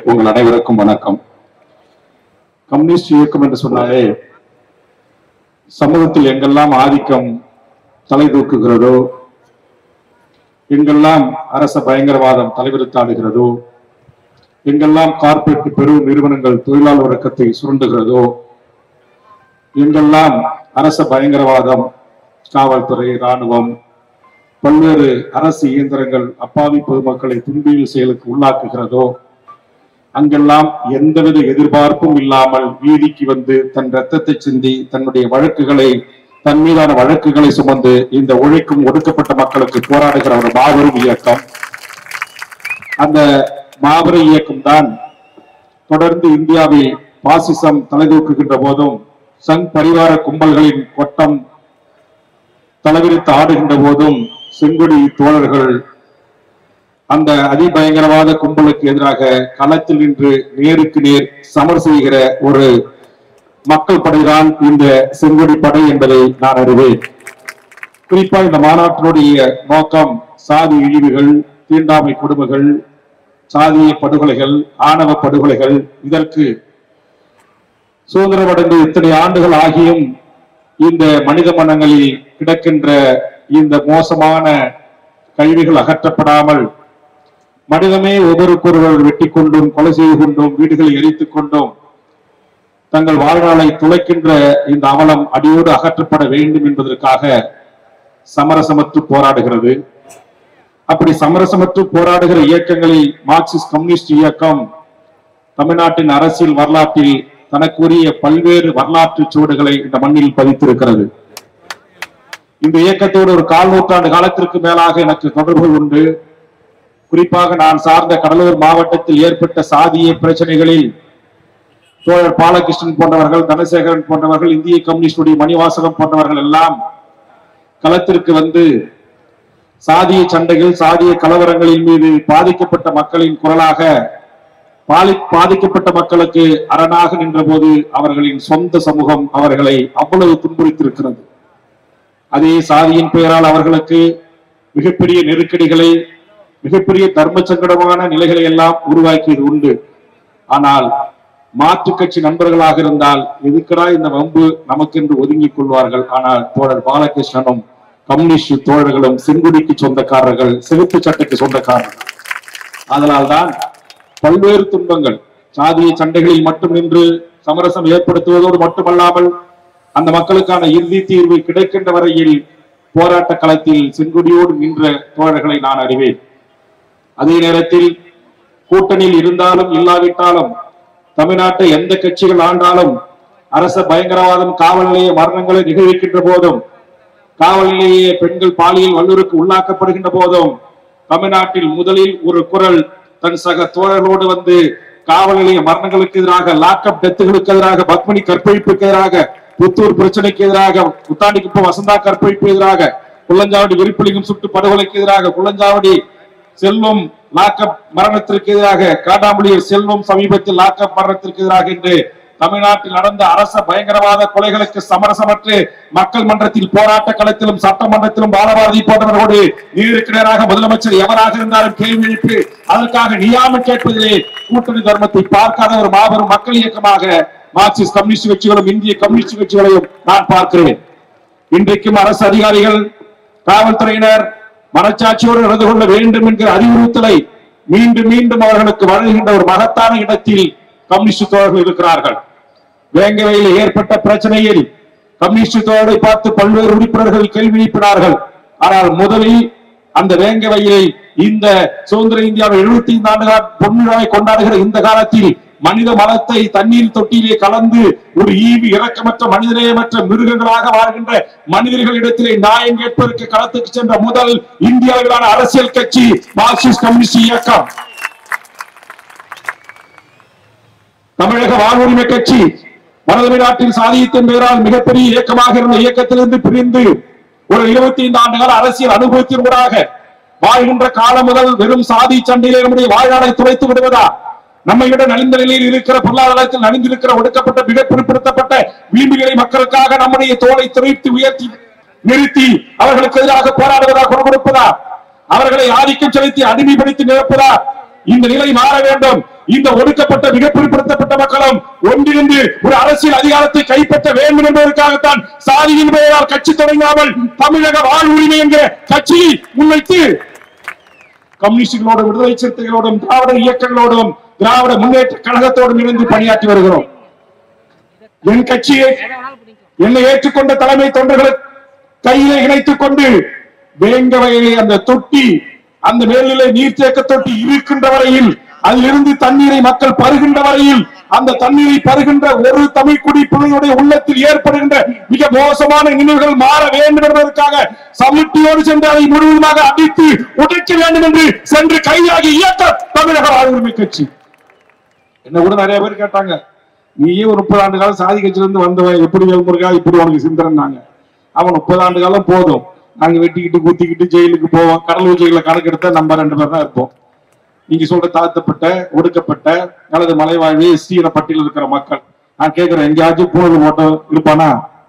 உங்கள் அனைவருக்கும் வணக்கம் கம்யூனிஸ்ட் இயக்கம் என்று சொன்னாலே சமூகத்தில் எங்கெல்லாம் ஆதிக்கம் தலை தூக்குகிறதோ எங்கெல்லாம் அரச பயங்கரவாதம் தலைவிரித்தாடுகிறதோ எங்கெல்லாம் கார்ப்பரேட் பெரும் நிறுவனங்கள் தொழிலாளர் வர்க்கத்தை சுரண்டுகிறதோ எங்கெல்லாம் அரச பயங்கரவாதம் காவல்துறை ராணுவம் பல்வேறு அரசு இயந்திரங்கள் அப்பாவி பொதுமக்களை துன்பியல் செயலுக்கு உள்ளாக்குகிறதோ அங்கெல்லாம் எந்தவித எதிர்பார்ப்பும் இல்லாமல் வீதிக்கு வந்து தன் ரத்தத்தை சிந்தி தன்னுடைய வழக்குகளை தன் மீதான வழக்குகளை சுமந்து இந்த உழைக்கும் ஒடுக்கப்பட்ட மக்களுக்கு போராடுகிற ஒரு மாபெரும் இயக்கம் அந்த மாபெரும் இயக்கம் தான் தொடர்ந்து இந்தியாவில் பாசிசம் தலைதூக்குகின்ற போதும் சங் பரிவார கும்பல்களின் கொட்டம் தலைவிரித்து ஆடுகின்ற போதும் செங்கொடி தோழர்கள் அந்த அதிபயங்கரவாத கும்பலுக்கு எதிராக களத்தில் நின்று நேருக்கு நேர் சமர் செய்கிற ஒரு மக்கள் படைதான் இந்த செங்கொடி படை என்பதை நான் அறிவேன் குறிப்பா இந்த மாநாட்டினுடைய நோக்கம் சாதி இழிவுகள் தீண்டாமை கொடுமைகள் சாதிய படுகொலைகள் ஆணவ படுகொலைகள் இதற்கு சுதந்திரம் அடைந்து இத்தனை ஆண்டுகள் ஆகியும் இந்த மனித மனங்களில் கிடக்கின்ற இந்த மோசமான கழிவுகள் அகற்றப்படாமல் மனிதமே ஒவ்வொருக்கொருவர் வெட்டி கொண்டும் கொலை செய்து கொண்டும் வீடுகளை எரித்துக் கொண்டும் தங்கள் வாழ்நாளை துளைக்கின்ற இந்த அவலம் அடியோடு அகற்றப்பட வேண்டும் என்பதற்காக சமரசமற்று போராடுகிறது அப்படி சமரசமற்று போராடுகிற இயக்கங்களில் மார்க்சிஸ்ட் கம்யூனிஸ்ட் இயக்கம் தமிழ்நாட்டின் அரசியல் வரலாற்றில் தனக்குரிய பல்வேறு வரலாற்று சுவடுகளை இந்த மண்ணில் பதித்திருக்கிறது இந்த இயக்கத்தோடு ஒரு கால் நூற்றாண்டு காலத்திற்கு மேலாக எனக்கு தொடர்புகள் உண்டு குறிப்பாக நான் சார்ந்த கடலூர் மாவட்டத்தில் ஏற்பட்ட சாதிய பிரச்சனைகளில் தோழர் பாலகிருஷ்ணன் போன்றவர்கள் தனசேகரன் போன்றவர்கள் இந்திய கம்யூனிஸ்டுடைய மணிவாசகம் போன்றவர்கள் எல்லாம் களத்திற்கு வந்து சாதிய சண்டைகள் சாதிய கலவரங்களின் மீது பாதிக்கப்பட்ட மக்களின் குரலாக பாலி பாதிக்கப்பட்ட மக்களுக்கு அரணாக நின்றபோது அவர்களின் சொந்த சமூகம் அவர்களை அவ்வளவு துன்புறுத்திருக்கிறது அதே சாதியின் பெயரால் அவர்களுக்கு மிகப்பெரிய நெருக்கடிகளை மிகப்பெரிய தர்ம சங்கடமான நிலைகளை எல்லாம் உருவாக்கியது உண்டு ஆனால் மாற்று கட்சி நண்பர்களாக இருந்தால் எதுக்குடா இந்த வம்பு நமக்கென்று ஒதுங்கிக் கொள்வார்கள் ஆனால் தோழர் பாலகிருஷ்ணனும் கம்யூனிஸ்ட் தோழர்களும் செங்குடிக்கு சொந்தக்காரர்கள் சிவப்பு சட்டைக்கு சொந்தக்காரர்கள் அதனால்தான் பல்வேறு துன்பங்கள் சாதிய சண்டைகளில் மட்டும் நின்று சமரசம் ஏற்படுத்துவதோடு மட்டுமல்லாமல் அந்த மக்களுக்கான இறுதி தீர்வு கிடைக்கின்ற வரையில் போராட்ட களத்தில் செங்கொடியோடு நின்ற தோழர்களை நான் அறிவேன் அதே நேரத்தில் கூட்டணியில் இருந்தாலும் இல்லாவிட்டாலும் தமிழ்நாட்டை எந்த கட்சிகள் ஆண்டாலும் அரச பயங்கரவாதம் காவல் நிலைய மரணங்களை நிகழ்விக்கின்ற போதும் காவல் நிலைய பெண்கள் பாலியல் வல்லுறுக்கு உள்ளாக்கப்படுகின்ற போதும் தமிழ்நாட்டில் முதலில் ஒரு குரல் தன் சக தோழர்களோடு வந்து காவல் நிலைய மரணங்களுக்கு எதிராக லாக்அப் டெத்துகளுக்கு எதிராக பத்மினி கற்பழிப்புக்கு எதிராக புத்தூர் பிரச்சனைக்கு எதிராக புத்தாண்டிக்குப்பம் வசந்தா கற்பழிப்பு எதிராக குள்ளஞ்சாவடி விருப்பலிங்கம் சுட்டு படுகொலைக்கு எதிராக குள்ளஞ்சாவடி செல்வம் லாக்அப் மரணத்திற்கு எதிராக காட்டாமொழியில் செல்வம் சமீபத்தில் லாக்அப் மரணத்திற்கு எதிராக என்று தமிழ்நாட்டில் நடந்த அரச பயங்கரவாத கொலைகளுக்கு சமரசமற்று மக்கள் மன்றத்தில் போராட்ட களத்திலும் சட்டமன்றத்திலும் பாலபாரதி போன்றவர்களோடு நேருக்கு நேராக முதலமைச்சர் எவராக இருந்தாலும் கேள்வி எழுப்பி அதற்காக நியாமம் கேட்பதிலே கூட்டணி தர்மத்தை பார்க்காத ஒரு மாபெரும் மக்கள் இயக்கமாக மார்க்சிஸ்ட் கம்யூனிஸ்ட் கட்சிகளும் இந்திய கம்யூனிஸ்ட் கட்சிகளையும் நான் பார்க்கிறேன் இன்றைக்கும் அரசு அதிகாரிகள் காவல்துறையினர் மனச்சாட்சியோடு நடந்து கொள்ள வேண்டும் என்கிற அறிவுறுத்தலை மீண்டும் மீண்டும் அவர்களுக்கு வழங்குகின்ற ஒரு மகத்தான இடத்தில் கம்யூனிஸ்ட் தோழர்கள் இருக்கிறார்கள் வேங்கவையில் ஏற்பட்ட பிரச்சனையில் கம்யூனிஸ்ட் தோழரை பார்த்து பல்வேறு உறுப்பினர்கள் கேள்வி எழுப்பினார்கள் ஆனால் முதலில் அந்த வேங்கவையை இந்த சுதந்திர இந்தியாவை எழுபத்தி ஐந்து ஆண்டு கால பொன்விழாவை கொண்டாடுகிற இந்த காலத்தில் மனித மலத்தை தண்ணீர் தொட்டியிலே கலந்து ஒரு ஈவி இறக்கமற்ற மனிதநேயமற்ற மிருகங்களாக வாழ்கின்ற மனிதர்களிடத்திலே நியாயம் கேட்பதற்கு களத்துக்கு சென்ற முதல் இந்திய அளவிலான அரசியல் கட்சி மார்க்சிஸ்ட் கம்யூனிஸ்ட் இயக்கம் தமிழக வாழ்வுரிமை கட்சி வடதுமை நாட்டில் சாதியத்தின் பெயரால் மிகப்பெரிய இயக்கமாக இருந்த இயக்கத்திலிருந்து பிரிந்து ஒரு இருபத்தி ஐந்து ஆண்டுகால அரசியல் அனுபவத்தினூடாக வாழ்கின்ற காலம் முதல் வெறும் சாதி சண்டையிலே நம்முடைய வாழ்நாளை துளைத்து விடுவதா நம்மை விட நலிந்த நிலையில் இருக்கிற பொருளாதாரத்தில் நலிந்திருக்கிற ஒடுக்கப்பட்ட மிக பிற்படுத்தப்பட்ட விளிம்புகளை மக்களுக்காக நம்முடைய தோலை துரைத்து உயர்த்தி நிறுத்தி அவர்களுக்கு எதிராக போராடுவதா குரல் கொடுப்பதா அவர்களை ஆதிக்கம் செலுத்தி அடிமைப்படுத்தி நிரப்புதா இந்த நிலை மாற வேண்டும் இந்த ஒடுக்கப்பட்ட மிக பிற்படுத்தப்பட்ட மக்களும் ஒன்றிணைந்து ஒரு அரசியல் அதிகாரத்தை கைப்பற்ற வேண்டும் என்பதற்காகத்தான் சாதியின் பெயரால் கட்சி தொடங்காமல் தமிழக வாழ்வுரிமை என்கிற கட்சியை முன்வைத்து கம்யூனிஸ்டுகளோடும் விடுதலை சிறுத்தைகளோடும் திராவிட இயக்கங்களோடும் திராவிட முன்னேற்ற கழகத்தோடும் இணைந்து பணியாற்றி வருகிறோம் என் கட்சியை என்னை ஏற்றுக்கொண்ட தலைமை தொண்டர்களை கையிலே இணைத்துக் கொண்டு வேங்க வகையிலே அந்த தொட்டி அந்த மேல்நிலை நீர்த்தேக்க தொட்டி இருக்கின்ற வரையில் அதிலிருந்து தண்ணீரை மக்கள் பருகின்ற வரையில் அந்த தண்ணீரை பருகின்ற ஒரு தமிழ் குடி பிள்ளையுடைய உள்ளத்தில் ஏற்படுகின்ற மிக மோசமான நினைவுகள் மாற வேண்டும் என்பதற்காக சமிட்டியோடு சென்று அதை முழுவதுமாக அடித்து உடைக்க வேண்டும் என்று சென்று கையாகி இயக்க தமிழக வாழ்வுரிமை கட்சி என்ன கூட நிறைய பேர் கேட்டாங்க நீயே ஒரு முப்பது ஆண்டு காலம் சாதி கட்சியில இருந்து வந்தவன் எப்படி வேல்முருகா இப்படி உனக்கு சிந்தனைனாங்க அவன் முப்பது ஆண்டு காலம் போதும் நாங்க வெட்டிக்கிட்டு குத்திக்கிட்டு ஜெயிலுக்கு போவோம் கடல் ஊஜைகளை கணக்கெடுத்தா நம்ம ரெண்டு பேர் தான் இருப்போம் நீங்க சொல்ற தாழ்த்தப்பட்ட ஒடுக்கப்பட்ட அல்லது மலைவாழ்வு எஸ்டி பட்டியலில் இருக்கிற மக்கள் நான் கேட்கிறேன் எங்கேயாச்சும் பூனல் ஓட்டம் இருப்பானா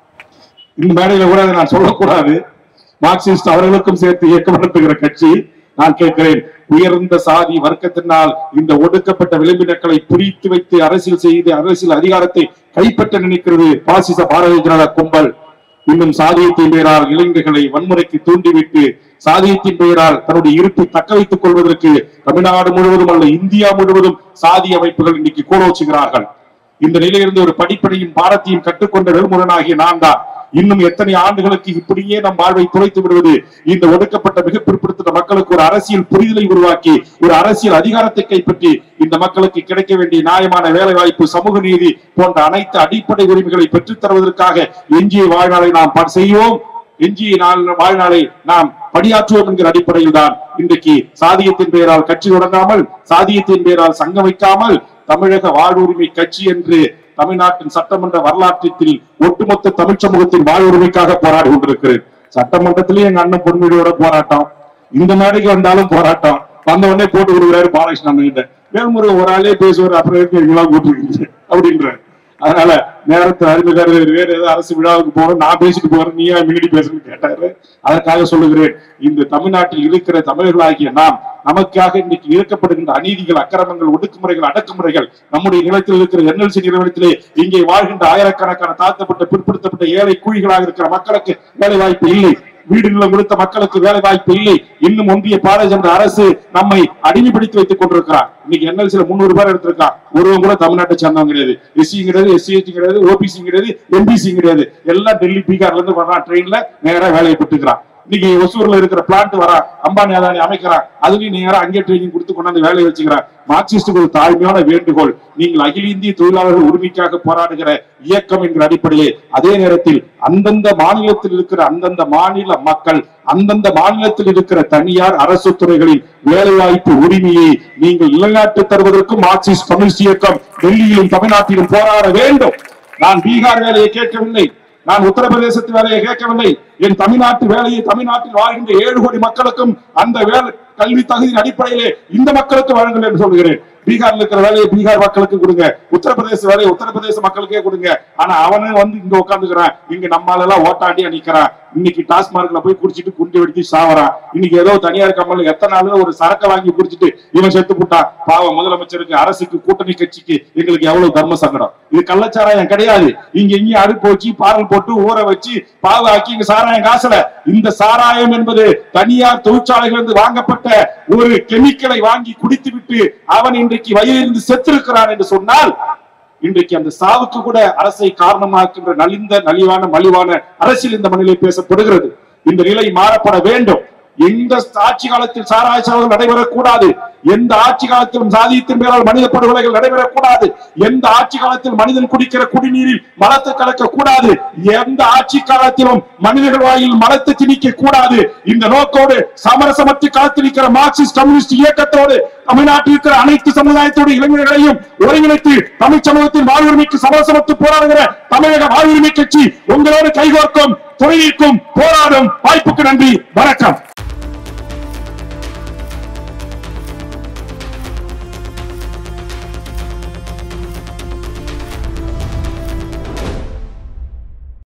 இந்த மேடையில கூட அதை நான் சொல்லக்கூடாது மார்க்சிஸ்ட் அவர்களுக்கும் சேர்த்து இயக்கம் நடத்துகிற கட்சி நான் கேட்கிறேன் உயர்ந்த சாதி வர்க்கத்தினால் இந்த ஒடுக்கப்பட்ட விளிம்பினர்களை பிரித்து வைத்து அரசியல் செய்து அரசியல் அதிகாரத்தை கைப்பற்ற நினைக்கிறது பாசிச பாரதிய ஜனதா கும்பல் இன்னும் சாதியத்தின் பெயரால் இளைஞர்களை வன்முறைக்கு தூண்டிவிட்டு சாதியத்தின் பெயரால் தன்னுடைய இருப்பை தக்க வைத்துக் கொள்வதற்கு தமிழ்நாடு முழுவதும் அல்ல இந்தியா முழுவதும் சாதி அமைப்புகள் இன்னைக்கு கோலோச்சுகிறார்கள் இந்த நிலையிலிருந்து ஒரு படிப்படியும் பாரத்தையும் கற்றுக்கொண்ட வெறுமுரனாகிய நான் தான் இன்னும் எத்தனை ஆண்டுகளுக்கு இப்படியே நம் வாழ்வை துளைத்து விடுவது இந்த ஒடுக்கப்பட்ட மிக பிற்படுத்த மக்களுக்கு ஒரு அரசியல் புரிதலை உருவாக்கி ஒரு அரசியல் அதிகாரத்தை கைப்பற்றி இந்த மக்களுக்கு கிடைக்க வேண்டிய நியாயமான வேலை வாய்ப்பு சமூக நீதி போன்ற அனைத்து அடிப்படை உரிமைகளை பெற்றுத் தருவதற்காக எஞ்சிய வாழ்நாளை நாம் ப- செய்வோம் எஞ்சிய நாள் வாழ்நாளை நாம் பணியாற்றுவோம் என்கிற அடிப்படையில் தான் இன்றைக்கு சாதியத்தின் பெயரால் கட்சி தொடங்காமல் சாதியத்தின் பெயரால் சங்கம் வைக்காமல் தமிழக வாழ்வுரிமை கட்சி என்று தமிழ்நாட்டின் சட்டமன்ற வரலாற்றில் ஒட்டுமொத்த தமிழ் சமூகத்தின் வாழ்வுரிமைக்காக போராடி கொண்டிருக்கிறேன் சட்டமன்றத்திலேயே எங்க அண்ணன் பொன்முடியோட போராட்டம் இந்த மேடைக்கு வந்தாலும் போராட்டம் வந்த உடனே போட்டு கொடுக்குறாரு பாலகிருஷ்ணன் கிட்ட வேல்முருகன் ஒரு ஆளே பேசுவார் அப்புறம் எதுக்கு எங்கெல்லாம் கூப்பிட்டுருக்கீங்க அப்படின்றாரு அதனால நேரத்தை அறிமுகார் வேற ஏதாவது அரசு விழாவுக்கு போகணும் நான் பேசிட்டு போறேன் நீ ஏன் முன்னாடி பேசுன்னு கேட்டாரு அதற்காக சொல்லுகிறேன் இந்த தமிழ்நாட்டில் இருக்கிற தமிழர்களாகிய நாம் நமக்காக இன்னைக்கு இழக்கப்படுகின்ற அநீதிகள் அக்கிரமங்கள் ஒடுக்குமுறைகள் அடக்குமுறைகள் நம்முடைய நிலத்தில் இருக்கிற என்எல்சி நிறுவனத்திலே இங்கே வாழ்கின்ற ஆயிரக்கணக்கான தாழ்த்தப்பட்ட பிற்படுத்தப்பட்ட ஏழை கூலிகளாக இருக்கிற மக்களுக்கு வேலை வாய்ப்பு இல்லை வீடு நிலம் கொடுத்த மக்களுக்கு வேலை வாய்ப்பு இல்லை இன்னும் ஒன்றிய பாரதிய ஜனதா அரசு நம்மை அடிமைப்படுத்தி வைத்துக் கொண்டிருக்கிறார் இன்னைக்கு என்எல்சில முன்னூறு பேர் எடுத்திருக்கான் ஒருவன் கூட தமிழ்நாட்டை சேர்ந்தவங்க கிடையாது எஸ்சி கிடையாது எஸ்சிஎஸ்டி கிடையாது ஓபிசி கிடையாது எம்பிசி கிடையாது எல்லாம் டெல்லி பீகார்ல இருந்து வர்றான் ட்ரெயின்ல நேரா வேலையை பெற்றுக்கிறான் இன்னைக்கு ஒசூர்ல இருக்கிற பிளான்ட் வரா அம்பானி அதானி அமைக்கிறான் அதுலயும் நேரா அங்கே ட்ரைனிங் கொடுத்து கொண்டாந்து வேலையை வச்சுக்கிறான் மார்க்சிஸ்டுக்கு ஒரு தாழ்மையான வேண்டுகோள் நீங்கள் அகில இந்திய தொழிலாளர்கள் உரிமைக்காக போராடுகிற இயக்கம் என்கிற அடிப்படையிலே அதே நேரத்தில் அந்தந்த மாநிலத்தில் இருக்கிற அந்தந்த மாநில மக்கள் அந்தந்த மாநிலத்தில் இருக்கிற தனியார் அரசு துறைகளின் வேலைவாய்ப்பு உரிமையை நீங்கள் நிலைநாட்டு தருவதற்கும் மார்க்சிஸ்ட் கம்யூனிஸ்ட் இயக்கம் டெல்லியிலும் தமிழ்நாட்டிலும் போராட வேண்டும் நான் பீகார் வேலையை கேட்கவில்லை நான் உத்தரப்பிரதேசத்து வேலையை கேட்கவில்லை என் தமிழ்நாட்டு வேலையை தமிழ்நாட்டில் வாழ்கின்ற ஏழு கோடி மக்களுக்கும் அந்த வேலை கல்வி தகுதியின் அடிப்படையிலே இந்த மக்களுக்கு வழங்கல் என்று சொல்கிறேன் பீகார்ல இருக்கிற வேலையை பீகார் மக்களுக்கு கொடுங்க உத்தரப்பிரதேச வேலையை உத்தரப்பிரதேச மக்களுக்கே கொடுங்க ஆனா அவனே வந்து இங்க உட்காந்துக்கிறான் இங்க நம்மால எல்லாம் ஓட்டாண்டியா நிக்கிறான் இன்னைக்கு டாஸ்மார்க்ல போய் குடிச்சிட்டு குண்டு வெடிச்சு சாவறான் இன்னைக்கு ஏதோ தனியார் கம்பெனில எத்தனை நாள் ஒரு சரக்கு வாங்கி குடிச்சிட்டு இவன் செத்து போட்டான் பாவம் முதலமைச்சருக்கு அரசுக்கு கூட்டணி கட்சிக்கு எங்களுக்கு எவ்வளவு தர்ம சங்கடம் இது கள்ளச்சாராயம் கிடையாது இங்க இங்க அடுப்பு வச்சு பாரல் போட்டு ஊற வச்சு பாவாக்கி இங்க சாராயம் காசல இந்த சாராயம் என்பது தனியார் தொழிற்சாலைகளிலிருந்து வாங்கப்பட்ட ஒரு கெமிக்கலை வாங்கி குடித்து விட்டு அவன் இன்றைக்கு வயிறிலிருந்து செத்திருக்கிறான் என்று சொன்னால் இன்றைக்கு அந்த சாவுக்கு கூட அரசை காரணமாக்கின்ற நலிந்த நலிவான மலிவான அரசியல் இந்த மண்ணிலே பேசப்படுகிறது இந்த நிலை மாறப்பட வேண்டும் எந்த ஆட்சி காலத்தில் சாராய சாவுகள் நடைபெறக்கூடாது எந்த ஆட்சி காலத்திலும் சாதியத்தின் பேரால் மனித படுகொலைகள் நடைபெறக்கூடாது எந்த ஆட்சி காலத்தில் மனிதன் குடிக்கிற குடிநீரில் மலத்தை கலக்க கூடாது எந்த ஆட்சி காலத்திலும் மனிதர்கள் வாயில் மலத்தை திணிக்க கூடாது இந்த நோக்கோடு சமரசமற்று காத்திருக்கிற மார்க்சிஸ்ட் கம்யூனிஸ்ட் இயக்கத்தோடு தமிழ்நாட்டில் இருக்கிற அனைத்து சமுதாயத்தோடு இளைஞர்களையும் ஒருங்கிணைத்து தமிழ் சமூகத்தின் வாழ்வுரிமைக்கு சமரசமற்று போராடுகிற தமிழக வாழ்வுரிமை கட்சி உங்களோடு கைகோர்க்கும் துணைக்கும் போராடும் வாய்ப்புக்கு நன்றி வணக்கம்